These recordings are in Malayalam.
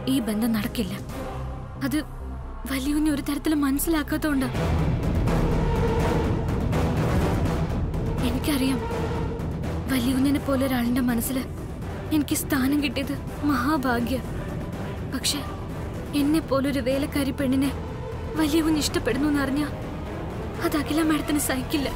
ഈ ബന്ധം നടക്കില്ല അത് വലിയുഞ്ഞ് ഒരു തരത്തിലും മനസ്സിലാക്കാത്തോണ്ട് എനിക്കറിയാം വലിയുഞ്ഞിനെ പോലെ ഒരാളിന്റെ മനസ്സിൽ എനിക്ക് സ്ഥാനം കിട്ടിയത് മഹാഭാഗ്യ പക്ഷെ എന്നെ പോലൊരു വേലക്കാരി പെണ്ണിനെ വലിയ കുഞ്ഞ് ഇഷ്ടപ്പെടുന്നു എന്നറിഞ്ഞ അത് അഖില മാഡത്തിന് സഹിക്കില്ല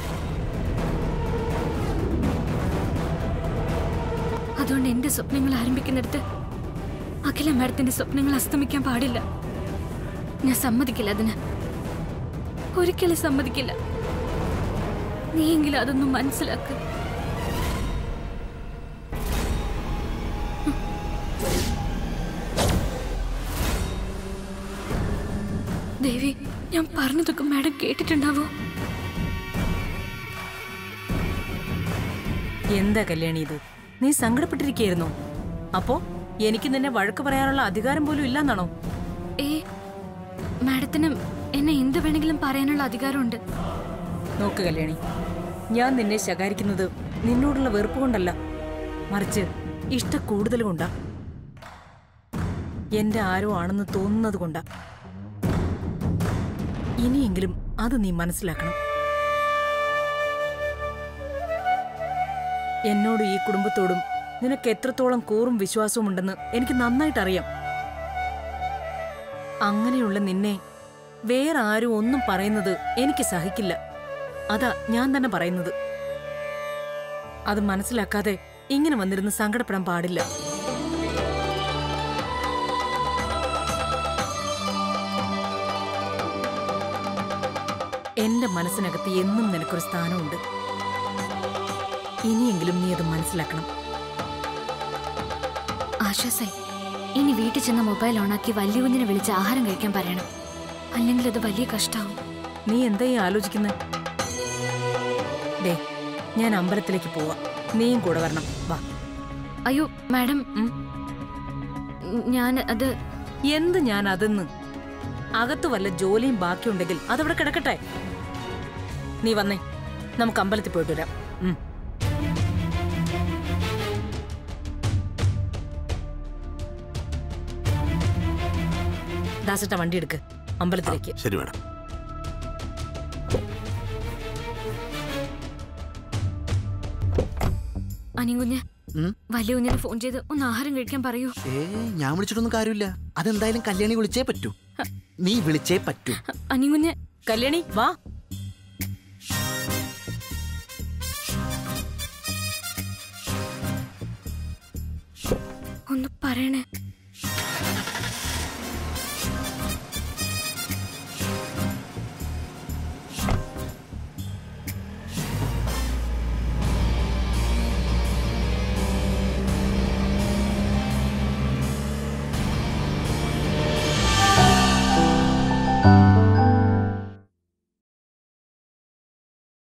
അതുകൊണ്ട് എന്റെ സ്വപ്നങ്ങൾ ആരംഭിക്കുന്നിടത്ത് അഖില മാഡത്തിന്റെ സ്വപ്നങ്ങൾ അസ്തമിക്കാൻ പാടില്ല ഞാൻ സമ്മതിക്കില്ല അതിന് ഒരിക്കലും സമ്മതിക്കില്ല നീയെങ്കിലും അതൊന്നും മനസ്സിലാക്ക് ദേവി ഞാൻ പറഞ്ഞതൊക്കെ മാഡം കേട്ടിട്ടുണ്ടാവോ എന്താ കല്യാണി ഇത് നീ സങ്കടപ്പെട്ടിരിക്കുകയായിരുന്നോ അപ്പോ എനിക്ക് നിന്നെ വഴക്ക് പറയാനുള്ള അധികാരം പോലും ഇല്ലെന്നാണോ ഏ മാഡത്തിന് എന്നെ എന്ത് വേണമെങ്കിലും പറയാനുള്ള അധികാരമുണ്ട് നോക്ക് കല്യാണി ഞാൻ നിന്നെ ശകാരിക്കുന്നത് നിന്നോടുള്ള വെറുപ്പ് കൊണ്ടല്ല മറിച്ച് ഇഷ്ട കൂടുതൽ കൊണ്ടാ എന്റെ ആരോ ആണെന്ന് തോന്നുന്നത് കൊണ്ടാ ഇനിയെങ്കിലും അത് നീ മനസ്സിലാക്കണം എന്നോടും ഈ കുടുംബത്തോടും നിനക്ക് എത്രത്തോളം കൂറും വിശ്വാസവും ഉണ്ടെന്ന് എനിക്ക് നന്നായിട്ട് അറിയാം അങ്ങനെയുള്ള നിന്നെ വേറെ ആരും ഒന്നും പറയുന്നത് എനിക്ക് സഹിക്കില്ല അതാ ഞാൻ തന്നെ പറയുന്നത് അത് മനസ്സിലാക്കാതെ ഇങ്ങനെ വന്നിരുന്ന് സങ്കടപ്പെടാൻ പാടില്ല എന്റെ മനസ്സിനകത്ത് എന്നും നിനക്കൊരു സ്ഥാനമുണ്ട് ഇനിയെങ്കിലും നീ അത് മനസ്സിലാക്കണം ആശ്വാസായി ഇനി വീട്ടിൽ ചെന്ന മൊബൈൽ ഓണാക്കി വലിയ കുഞ്ഞിനെ വിളിച്ച് ആഹാരം കഴിക്കാൻ പറയണം അല്ലെങ്കിൽ അത് വലിയ കഷ്ടാവും നീ എന്താ ഈ ആലോചിക്കുന്നത് ദേ ഞാൻ അമ്പലത്തിലേക്ക് പോവാ നീയും കൂടെ വരണം വാ അയ്യോ മാഡം ഉം. ഞാൻ അത് എന്ത് ഞാൻ അതെന്ന് അകത്ത് വല്ല ജോലിയും ബാക്കിയുണ്ടെങ്കിൽ അതവിടെ കിടക്കട്ടെ നീ വന്നേ നമുക്ക് അമ്പലത്തിൽ പോയിട്ട് വരാം ഉം. ദാസേട്ടാ വണ്ടി എടുക്ക് അമ്പലത്തിലേക്ക് ശരി മാഡം അനികുഞ്ഞ് ഉം? വലിയ കുഞ്ഞിനെ ഫോൺ ചെയ്ത് ഒന്ന് ആഹാരം കഴിക്കാൻ പറയൂ ഏ ഞാൻ വിളിച്ചിട്ടൊന്നും കാര്യമില്ല അതെന്തായാലും കല്യാണി വിളിച്ചേ പറ്റൂ നീ വിളിച്ചേ പറ്റൂ അനികുഞ്ഞ് കല്യാണി വാ ഒന്ന് പറയണേ